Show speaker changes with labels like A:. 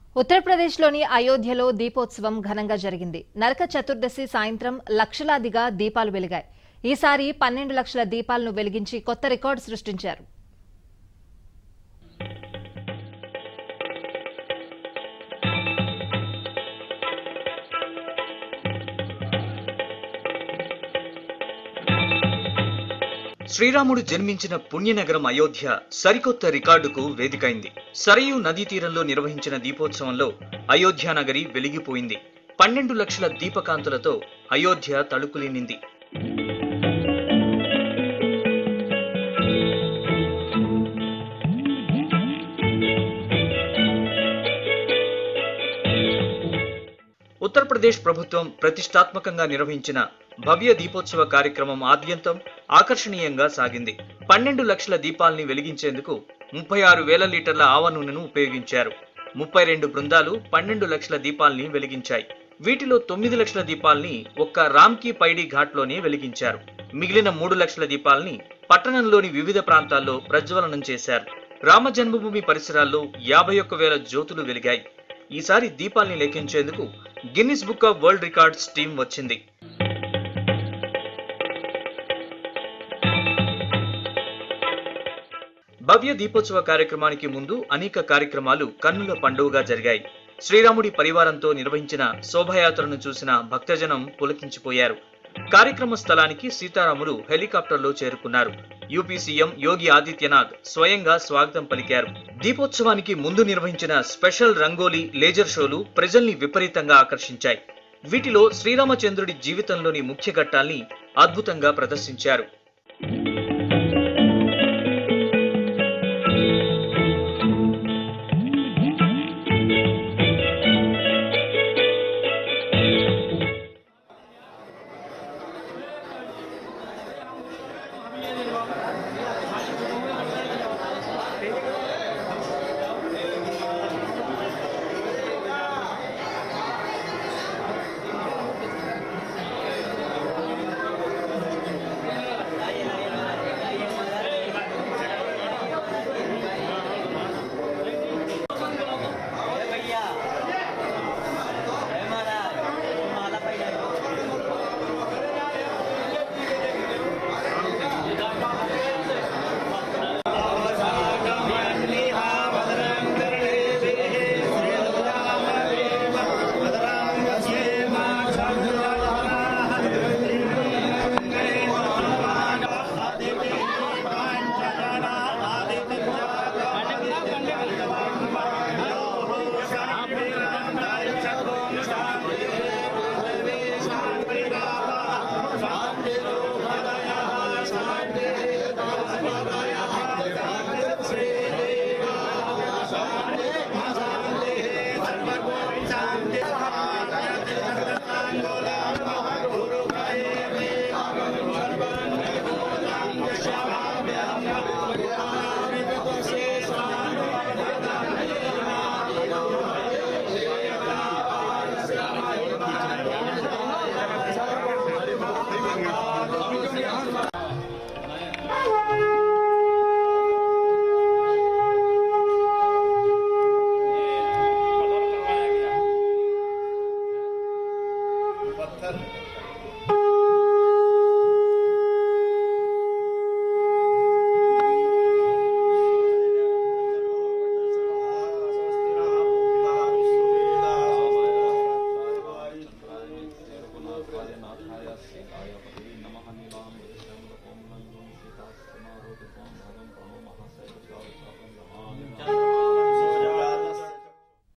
A: ఉత్తరప్రదేశ్లోని అయోధ్యలో దీపోత్సవం ఘనంగా జరిగింది నరక చతుర్దశి సాయంత్రం లక్షలాదిగా దీపాలు వెలిగాయి ఈసారి పన్నెండు లక్షల దీపాలను వెలిగించి కొత్త రికార్డు సృష్టించారు
B: శ్రీరాముడు జన్మించిన పుణ్యనగరం అయోధ్య సరికొత్త రికార్డుకు వేదికైంది సరయూ నదీ తీరంలో నిర్వహించిన దీపోత్సవంలో అయోధ్య నగరి వెలిగిపోయింది పన్నెండు లక్షల దీపకాంతులతో అయోధ్య తళుకులీనింది ఉత్తరప్రదేశ్ ప్రభుత్వం ప్రతిష్టాత్మకంగా నిర్వహించిన భవ్య దీపోత్సవ కార్యక్రమం ఆద్యంతం ఆకర్షణీయంగా సాగింది పన్నెండు లక్షల దీపాల్ని వెలిగించేందుకు ముప్పై ఆరు వేల లీటర్ల ఆవ నూనెను ఉపయోగించారు ముప్పై రెండు బృందాలు పన్నెండు లక్షల దీపాల్ని వెలిగించాయి వీటిలో తొమ్మిది లక్షల దీపాల్ని ఒక్క రామ్కీ పైడి ఘాట్లోనే వెలిగించారు మిగిలిన మూడు లక్షల దీపాల్ని పట్టణంలోని వివిధ ప్రాంతాల్లో ప్రజ్వలనం చేశారు రామ జన్మభూమి పరిసరాల్లో యాభై ఒక్క వేల జ్యోతులు వెలిగాయి ఈసారి దీపాల్ని లెక్కించేందుకు Guinness book of world records team వచ్చింది భవ్య దీపోత్సవ కార్యక్రమానికి ముందు అనేక కార్యక్రమాలు కన్నుల పండుగగా జరిగాయి శ్రీరాముడి పరివారంతో నిర్వహించిన శోభయాత్రను చూసిన భక్తజనం పులకించిపోయారు కార్యక్రమ స్థలానికి సీతారాములు హెలికాప్టర్లో చేరుకున్నారు యూపీ సీఎం యోగి ఆదిత్యనాథ్ స్వయంగా స్వాగతం పలికారు దీపోత్సవానికి ముందు నిర్వహించిన స్పెషల్ రంగోలీ లేజర్ షోలు ప్రజల్ని విపరీతంగా ఆకర్షించాయి వీటిలో శ్రీరామచంద్రుడి జీవితంలోని ముఖ్య ఘట్టాల్ని అద్భుతంగా ప్రదర్శించారు